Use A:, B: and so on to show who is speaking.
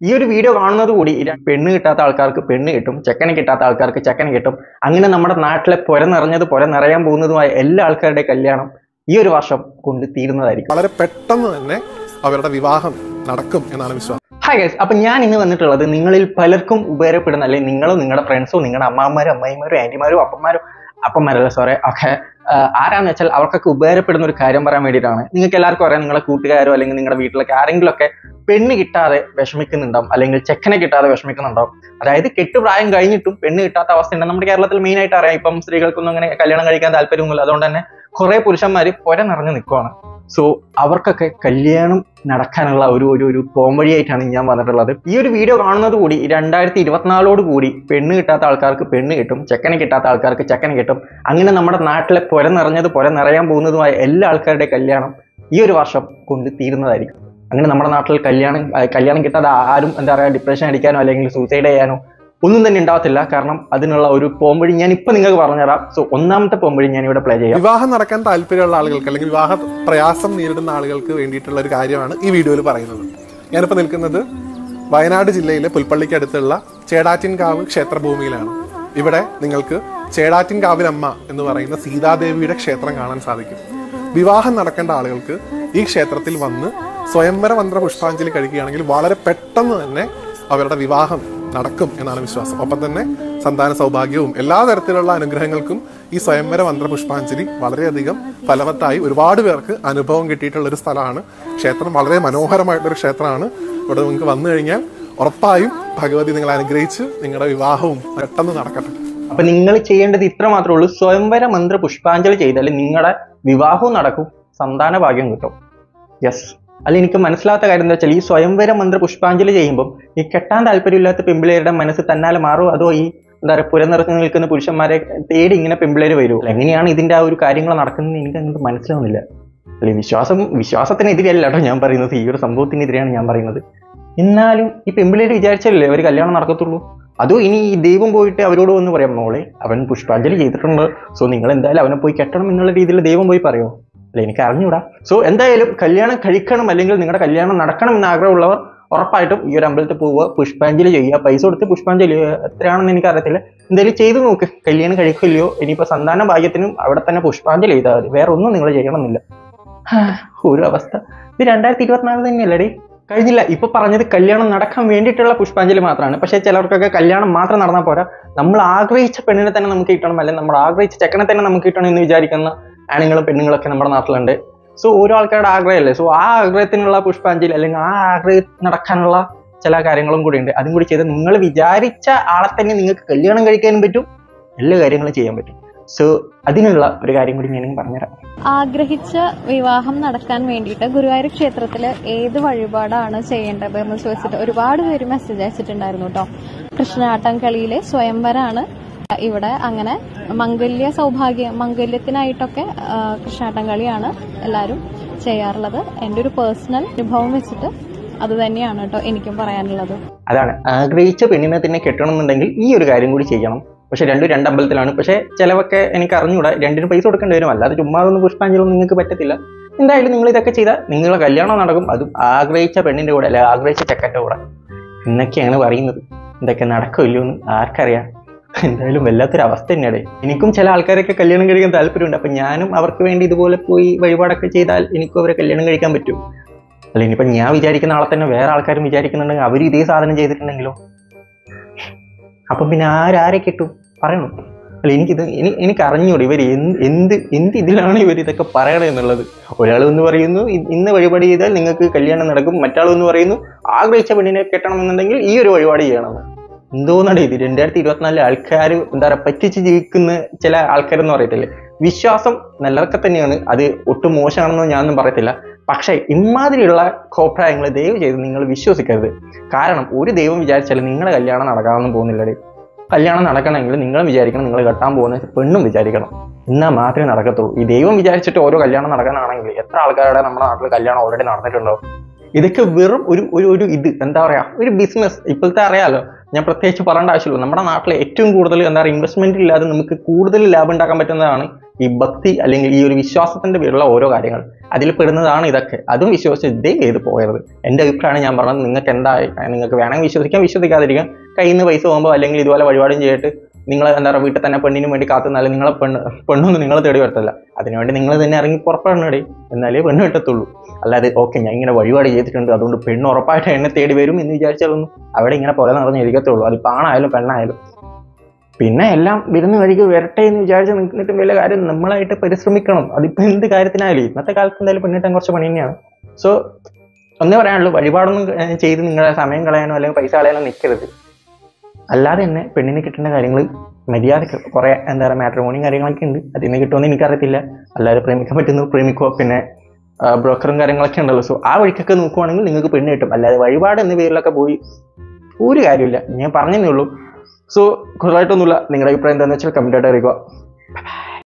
A: ഈ ഒരു വീഡിയോ കാണുന്നത് കൂടി ഇര- പെണ്ണ് കിട്ടാത്ത ആൾക്കാർക്ക് പെണ്ണ് കിട്ടും ചെക്കനെ കിട്ടാത്ത ആൾക്കാർക്ക് ചെക്കനെ കിട്ടും അങ്ങനെ നമ്മുടെ നാട്ടിലെ പുര നിറഞ്ഞത് പുര നിറയാൻ പോകുന്നതുമായ എല്ലാ ആൾക്കാരുടെ കല്യാണം ഈ ഒരു വർഷം കൊണ്ട് തീരുന്നതായിരിക്കും
B: വളരെ പെട്ടെന്ന് തന്നെ അവരുടെ വിവാഹം നടക്കും എന്നാണ് വിശ്വാസം
A: ഹായ് ഗൈസ് അപ്പൊ ഞാൻ ഇന്ന് വന്നിട്ടുള്ളത് നിങ്ങളിൽ പലർക്കും ഉപകാരപ്പെടുന്ന അല്ലെങ്കിൽ നിങ്ങളോ നിങ്ങളുടെ ഫ്രണ്ട്സോ നിങ്ങളുടെ അമ്മാമാരും അമ്മായിമാരും ആന്റിമാരും അപ്പന്മാരും അപ്പന്മാരല്ല സോറി ഒക്കെ ആഹ് ആരാന്ന് വെച്ചാൽ അവർക്കൊക്കെ ഉപകാരപ്പെടുന്ന ഒരു കാര്യം പറയാൻ വേണ്ടിയിട്ടാണ് നിങ്ങൾക്ക് എല്ലാവർക്കും അറിയാം നിങ്ങളുടെ കൂട്ടുകാരോ അല്ലെങ്കിൽ നിങ്ങളുടെ വീട്ടിലൊക്കെ ആരെങ്കിലും ഒക്കെ പെണ്ണ് കിട്ടാതെ വിഷമിക്കുന്നുണ്ടാവും അല്ലെങ്കിൽ ചെക്കനെ കിട്ടാതെ വിഷമിക്കുന്നുണ്ടാവും അതായത് കെട്ടുപ്രായം കഴിഞ്ഞിട്ടും പെണ്ണ് കിട്ടാത്ത അവസ്ഥയുണ്ട് നമ്മുടെ കേരളത്തിൽ മെയിൻ ആയിട്ട് അറിയാം ഇപ്പം സ്ത്രീകൾക്കൊന്നും അങ്ങനെ കല്യാണം കഴിക്കാൻ താല്പര്യമൊന്നുമില്ല അതുകൊണ്ട് തന്നെ കുറെ പുരുഷന്മാർ പുര നിറഞ്ഞു നിൽക്കുവാണ് സോ അവർക്കൊക്കെ കല്യാണം നടക്കാനുള്ള ഒരു ഒരു ഒരു പോംവഴിയായിട്ടാണ് ഞാൻ വന്നിട്ടുള്ളത് ഈ ഒരു വീഡിയോ കാണുന്നത് കൂടി രണ്ടായിരത്തി ഇരുപത്തിനാലോട് കൂടി പെണ്ണ് കിട്ടാത്ത ആൾക്കാർക്ക് പെണ്ണ് കിട്ടും ചെക്കനെ കിട്ടാത്ത ആൾക്കാർക്ക് ചെക്കനെ കിട്ടും അങ്ങനെ നമ്മുടെ നാട്ടിലെ പുര നിറഞ്ഞത് പുര നിറയാൻ പോകുന്നതുമായ എല്ലാ ആൾക്കാരുടെ കല്യാണം ഈ ഒരു വർഷം കൊണ്ട് തീരുന്നതായിരിക്കും അങ്ങനെ നമ്മുടെ നാട്ടിൽ കല്യാണം ആ, കല്യാണം കിട്ടാതെ ആരും എന്താ പറയുക ഡിപ്രഷൻ അടിക്കാനോ അല്ലെങ്കിൽ സൂസൈഡ് ചെയ്യാനോ ഒന്നും തന്നെ ഉണ്ടാവത്തില്ല കാരണം അതിനുള്ള ഒരു പോംവഴി ഞാൻ ഇപ്പൊ നിങ്ങൾക്ക് പറഞ്ഞുതരാം സോ ഒന്നാമത്തെ പോംവഴി ഞാൻ ഇവിടെ പ്ലേ ചെയ്യാം
B: വിവാഹം നടക്കാൻ താല്പര്യമുള്ള ആളുകൾക്ക് അല്ലെങ്കിൽ വിവാഹ പ്രയാസം നേരിടുന്ന ആളുകൾക്ക് വേണ്ടിയിട്ടുള്ള ഒരു കാര്യമാണ് ഈ വീഡിയോയിൽ പറയുന്നത് ഞാനിപ്പോൾ നിൽക്കുന്നത് വയനാട് ജില്ലയിലെ പുൽപ്പള്ളിക്ക് അടുത്തുള്ള ചേടാറ്റിൻകാവ് ക്ഷേത്രഭൂമിയിലാണ് ഇവിടെ നിങ്ങൾക്ക് ചേടാറ്റിൻകാവിലമ്മ എന്ന് പറയുന്ന സീതാദേവിയുടെ ക്ഷേത്രം കാണാൻ സാധിക്കും വിവാഹം നടക്കേണ്ട ആളുകൾക്ക് ഈ ക്ഷേത്രത്തിൽ വന്ന് സ്വയംവര മന്ത്ര പുഷ്പാഞ്ജലി കഴിക്കുകയാണെങ്കിൽ വളരെ പെട്ടെന്ന് തന്നെ അവരുടെ വിവാഹം നടക്കും എന്നാണ് വിശ്വാസം ഒപ്പം തന്നെ സന്താന സൗഭാഗ്യവും എല്ലാ തരത്തിലുള്ള അനുഗ്രഹങ്ങൾക്കും ഈ സ്വയംവര മന്ത്ര പുഷ്പാഞ്ജലി വളരെയധികം ഫലവത്തായി ഒരുപാട് പേർക്ക് അനുഭവം കിട്ടിയിട്ടുള്ള ഒരു സ്ഥലമാണ് ക്ഷേത്രം വളരെ മനോഹരമായിട്ടൊരു ക്ഷേത്രമാണ് ഇവിടെ നിങ്ങൾക്ക് വന്നു കഴിഞ്ഞാൽ ഉറപ്പായും ഭഗവതി നിങ്ങളെ അനുഗ്രഹിച്ച് നിങ്ങളുടെ വിവാഹവും പെട്ടെന്ന് നടക്കട്ടെ
A: അപ്പൊ നിങ്ങൾ ചെയ്യേണ്ടത് ഇത്ര മാത്രമേ ഉള്ളൂ സ്വയംവര മന്ത്ര പുഷ്പാഞ്ജലി ചെയ്താൽ നിങ്ങളുടെ വിവാഹവും നടക്കും സന്താന ഭാഗ്യം കിട്ടും യെസ് അല്ല എനിക്ക് മനസ്സിലാത്ത കാര്യം എന്താ വെച്ചാൽ ഈ സ്വയംവര മന്ത്ര പുഷ്പാഞ്ജലി ചെയ്യുമ്പോൾ ഈ കെട്ടാൻ താല്പര്യമില്ലാത്ത പെമ്പിളേരുടെ മനസ്സ് തന്നാലെ മാറുമോ അതോ ഈ എന്താ പറയുക പുരനിറച്ച് നിൽക്കുന്ന പുരുഷന്മാരെ തേടി ഇങ്ങനെ പെമ്പിളേര് വരുമോ എങ്ങനെയാണ് ഇതിന്റെ ആ ഒരു കാര്യങ്ങൾ നടക്കുന്നത് എനിക്ക് അങ്ങോട്ട് മനസ്സിലാവുന്നില്ല അല്ലെ വിശ്വാസം വിശ്വാസത്തിനെതിരെയല്ല കേട്ടോ ഞാൻ പറയുന്നത് ഈ ഒരു സംഭവത്തിനെതിരെയാണ് ഞാൻ പറയുന്നത് എന്നാലും ഈ പെമ്പിളേര് വിചാരിച്ചല്ലേ അവർ കല്യാണം നടക്കത്തുള്ളൂ അതോ ഇനി ഈ ദൈവം പോയിട്ട് അവരോട് വന്ന് പറയാം മോളെ അവൻ പുഷ്പാഞ്ജലി ചെയ്തിട്ടുണ്ട് സോ നിങ്ങൾ എന്തായാലും അവനെ പോയി കെട്ടണം എന്നുള്ള രീതിയിൽ ദൈവം പോയി പറയോ അല്ല എനിക്ക് അറിഞ്ഞൂടാ സോ എന്തായാലും കല്യാണം കഴിക്കണം അല്ലെങ്കിൽ നിങ്ങളുടെ കല്യാണം നടക്കണം എന്ന് ആഗ്രഹമുള്ളവർ ഉറപ്പായിട്ടും ഈ ഒരു അമ്പലത്തിൽ പോവുക പുഷ്പാഞ്ജലി ചെയ്യുക പൈസ കൊടുത്ത് പുഷ്പാഞ്ജലി ചെയ്യുക. എത്രയാണെന്ന് എനിക്ക് അറിയത്തില്ല എന്തായാലും ചെയ്തു നോക്ക് കല്യാണം കഴിക്കില്ലയോ ഇനിയിപ്പോ സന്താന ഭാഗ്യത്തിനും അവിടെ തന്നെ പുഷ്പാഞ്ജലി ചെയ്താൽ മതി വേറെ ഒന്നും നിങ്ങൾ ചെയ്യണമെന്നില്ല ഹാ, ഒരു അവസ്ഥ ഇത് രണ്ടായിരത്തി ഇരുപത്തിനാല് തന്നെയല്ലേടി കഴിഞ്ഞില്ല ഇപ്പൊ പറഞ്ഞത് കല്യാണം നടക്കാൻ വേണ്ടിയിട്ടുള്ള പുഷ്പാഞ്ജലി മാത്രമാണ് പക്ഷേ ചിലർക്കൊക്കെ കല്യാണം മാത്രം നടന്നാൽ പോരാ നമ്മൾ ആഗ്രഹിച്ച പെണ്ണിനെ തന്നെ നമുക്ക് കിട്ടണം അല്ലെങ്കിൽ നമ്മൾ ആഗ്രഹിച്ച ചെക്കനെ തന്നെ നമുക്ക് കിട്ടണം എന്ന് വിചാരിക്കുന്ന ആണുങ്ങളും പെണ്ണുങ്ങളൊക്കെ നമ്മുടെ നാട്ടിലുണ്ട് സോ ഓരോ ആൾക്കാരുടെ ആഗ്രഹമല്ലേ സോ ആ ആഗ്രഹത്തിനുള്ള പുഷ്പാഞ്ജലി അല്ലെങ്കിൽ ആ ആഗ്രഹം നടക്കാനുള്ള ചില കാര്യങ്ങളും കൂടി ഉണ്ട് അതും കൂടി ചെയ്ത് നിങ്ങൾ വിചാരിച്ച ആളെ തന്നെ നിങ്ങൾക്ക് കല്യാണം കഴിക്കാനും പറ്റും എല്ലാ കാര്യങ്ങളും ചെയ്യാൻ പറ്റും സോ അതിനുള്ള ഒരു കാര്യം കൂടി ഞാൻ പറഞ്ഞുതരാം
C: ആഗ്രഹിച്ച വിവാഹം നടക്കാൻ വേണ്ടിയിട്ട് ഗുരുവായൂർ ക്ഷേത്രത്തിൽ ഏത് വഴിപാടാണ് ചെയ്യേണ്ടത് എന്ന് ചോദിച്ചിട്ട് ഒരുപാട് പേര് മെസ്സേജ് അയച്ചിട്ടുണ്ടായിരുന്നു കേട്ടോ കൃഷ്ണാട്ടം കളിയിലെ സ്വയംവരാണ് ഇവിടെ അങ്ങനെ മംഗല്യ സൗഭാഗ്യ മംഗല്യത്തിനായിട്ടൊക്കെ ആ, കൃഷ്ണാട്ടം കളിയാണ് എല്ലാവരും ചെയ്യാറുള്ളത് എൻ്റെ ഒരു പേഴ്സണൽ അനുഭവം വെച്ചിട്ട് അത് തന്നെയാണ് കേട്ടോ എനിക്കും പറയാനുള്ളത്
A: അതാണ് ആഗ്രഹിച്ച പെണ്ണിനെ തന്നെ കെട്ടണമെന്നുണ്ടെങ്കിൽ ഈ ഒരു കാര്യം കൂടി ചെയ്യണം പക്ഷെ രണ്ടും രണ്ട് അമ്പലത്തിലാണ് പക്ഷെ ചിലവൊക്കെ എനിക്ക് അറിഞ്ഞൂടാ രണ്ടിനും പൈസ കൊടുക്കേണ്ടി വരും അല്ലാതെ ചുമ്മാ ഒന്നും പുഷ്പാഞ്ജലി നിങ്ങൾക്ക് പറ്റത്തില്ല എന്തായാലും നിങ്ങൾ ഇതൊക്കെ ചെയ്താൽ നിങ്ങളെ കല്യാണം നടക്കും അതും ആഗ്രഹിച്ച പെണ്ണിന്റെ കൂടെ അല്ലെ ആഗ്രഹിച്ച ചെക്കൻ്റെ കൂടെ എന്നൊക്കെയാണ് പറയുന്നത് ഇതൊക്കെ നടക്കില്ലോ എന്ന് ആർക്കറിയാം എന്തായാലും വല്ലാത്തൊരു അവസ്ഥ തന്നെയാണ് എനിക്കും ചില ആൾക്കാരൊക്കെ കല്യാണം കഴിക്കാൻ താല്പര്യമുണ്ട് അപ്പം ഞാനും അവർക്ക് വേണ്ടി ഇതുപോലെ പോയി വഴിപാടൊക്കെ ചെയ്താൽ എനിക്കും അവരെ കല്യാണം കഴിക്കാൻ പറ്റും അല്ല ഇനിയിപ്പം ഞാൻ വിചാരിക്കുന്ന ആളെ തന്നെ വേറെ ആൾക്കാരും വിചാരിക്കുന്നുണ്ടെങ്കിൽ അവർ ഇതേ സാധനം ചെയ്തിട്ടുണ്ടെങ്കിലോ അപ്പം പിന്നെ ആരാരെ കിട്ടും പറയണം അല്ല എനിക്കിത് എനി- എനിക്ക് അറിഞ്ഞൂടെ ഇവർ എന്ത് എന്ത് എന്ത് ഇതിലാണ് ഇവർ ഇതൊക്കെ പറയണത് എന്നുള്ളത് ഒരാൾ എന്ന് പറയുന്നു ഇ- ഇന്ന് വഴിപാട് ചെയ്താൽ നിങ്ങൾക്ക് കല്യാണം നടക്കും മറ്റാൾ എന്ന് പറയുന്നു ആഗ്രഹിച്ച പെണ്ണിനെ കെട്ടണമെന്നുണ്ടെങ്കിൽ ഈ ഒരു വഴിപാട് ചെയ്യണം എന്തോന്നാണ് ഇത് രണ്ടായിരത്തി ഇരുപത്തിനാലിലെ ആൾക്കാർ എന്താ പറയുക പറ്റിച്ച് ജീവിക്കുന്ന ചില ആൾക്കാരെന്ന് പറയത്തില്ലേ വിശ്വാസം നല്ലതൊക്കെ തന്നെയാണ് അത് ഒട്ടും മോശമാണെന്ന് ഞാനൊന്നും പറയത്തില്ല പക്ഷേ ഇമാതിരിയുള്ള കോപ്രായങ്ങൾ ദയവ് ചെയ്ത് നിങ്ങൾ വിശ്വസിക്കരുത് കാരണം ഒരു ദൈവം വിചാരിച്ചാൽ നിങ്ങളുടെ കല്യാണം നടക്കാമെന്നും പോകുന്നില്ലടേ കല്യാണം നടക്കണമെങ്കിൽ നിങ്ങൾ വിചാരിക്കണം നിങ്ങൾ കെട്ടാൻ പോകുന്ന പെണ്ണും വിചാരിക്കണം എന്നാൽ മാത്രമേ നടക്കത്തുള്ളൂ ഈ ദൈവം വിചാരിച്ചിട്ട് ഓരോ കല്യാണം നടക്കാനാണെങ്കിൽ എത്ര ആൾക്കാരുടെ നമ്മുടെ നാട്ടിൽ കല്യാണം ഓൾറെഡി നടന്നിട്ടുണ്ടോ ഇതൊക്കെ വെറും ഒരു ഒരു ഒരു ഇത് എന്താ പറയാ ഒരു ബിസിനസ് ഇപ്പോഴത്തെ അറിയാലോ ഞാൻ പ്രത്യേകിച്ച് പറയേണ്ട ആവശ്യമില്ല നമ്മുടെ നാട്ടിൽ ഏറ്റവും കൂടുതൽ എന്താ പറയുക ഇൻവെസ്റ്റ്മെന്റ് ഇല്ലാതെ നമുക്ക് കൂടുതൽ ലാഭം ഉണ്ടാക്കാൻ പറ്റുന്നതാണ് ഈ ഭക്തി അല്ലെങ്കിൽ ഈ ഒരു വിശ്വാസത്തിന്റെ പേരുള്ള ഓരോ കാര്യങ്ങൾ അതിൽ പെടുന്നതാണ് ഇതൊക്കെ അതും വിശ്വസിച്ച് ഇതേ ചെയ്ത് പോയത് എൻ്റെ അഭിപ്രായമാണ് ഞാൻ പറഞ്ഞത് നിങ്ങൾക്ക് എന്താ നിങ്ങൾക്ക് വേണമെങ്കിൽ വിശ്വസിക്കാം വിശ്വസിക്കാതിരിക്കാം കയ്യിൽ നിന്ന് പൈസ പോകുമ്പോൾ അല്ലെങ്കിൽ ഇതുപോലെ വഴിപാടും ചെയ്തിട്ട് നിങ്ങൾ എന്താ പറയുക വീട്ടിൽ തന്നെ പെണ്ണിനും വേണ്ടി കാത്തുന്നാലും നിങ്ങളെ പെണ്ണ് പെണ്ണൊന്നും നിങ്ങൾ തേടി വരത്തില്ല അതിനുവേണ്ടി നിങ്ങൾ തന്നെ ഇറങ്ങി പുറപ്പെടണേ എന്നാലേ പെണ്ണ് കിട്ടത്തുള്ളൂ അല്ലാതെ ഓക്കെ ഞാൻ ഇങ്ങനെ വഴിപാട് ചെയ്തിട്ടുണ്ട് അതുകൊണ്ട് പെണ്ണ് ഉറപ്പായിട്ട് എന്നെ തേടി വരും എന്ന് വിചാരിച്ചാലൊന്നും അവിടെ ഇങ്ങനെ പുറം നിറഞ്ഞിരിക്കത്തുള്ളൂ അതിപ്പോൾ ആണായാലും പെണ്ണായാലും പിന്നെ എല്ലാം വരുന്ന വഴിക്ക് വരട്ടെ എന്ന് വിചാരിച്ച് നിൽക്കുന്നിട്ടും വലിയ കാര്യം നമ്മളായിട്ട് പരിശ്രമിക്കണം അതിപ്പോൾ എന്ത് കാര്യത്തിനായാലും ഇന്നത്തെ കാലത്ത് എന്തായാലും പെണ്ണിട്ടാൻ കുറച്ച് പണി തന്നെയാണ് സോ ഒന്നേ പറയാനുള്ളൂ വഴിപാടൊന്നും ഏർ ചെയ്ത് നിങ്ങളുടെ സമയം കളയാനോ അല്ലെങ്കിൽ പൈസ കളയാനോ നിൽക്കരുത് അല്ലാതെ തന്നെ പെണ്ണിന് കിട്ടേണ്ട കാര്യങ്ങൾ മര്യാദക്ക് കുറേ എന്താ പറയുക മാട്രിമോണിയും കാര്യങ്ങളൊക്കെ ഉണ്ട് അതിൽ നിന്ന് കിട്ടുമെന്ന് എനിക്കറിയത്തില്ല അല്ലാതെ പ്രേമിക്കാൻ പറ്റുന്ന പ്രേമിക്കോ പിന്നെ ബ്രോക്കറും കാര്യങ്ങളൊക്കെ ഉണ്ടല്ലോ സോ ആ വഴിക്കൊക്കെ നോക്കുവാണെങ്കിൽ നിങ്ങൾക്ക് പെണ്ണ് കിട്ടും അല്ലാതെ വഴിപാട് എന്ന പേരിലൊക്കെ പോയി ഒരു കാര്യമില്ല ഞാൻ പറഞ്ഞതേ ഉള്ളൂ സോ കൂടുതലായിട്ടൊന്നുമില്ല നിങ്ങളുടെ അഭിപ്രായം എന്താണെന്ന് വെച്ചാൽ കമൻറ്റായിട്ട് അറിയിക്കുക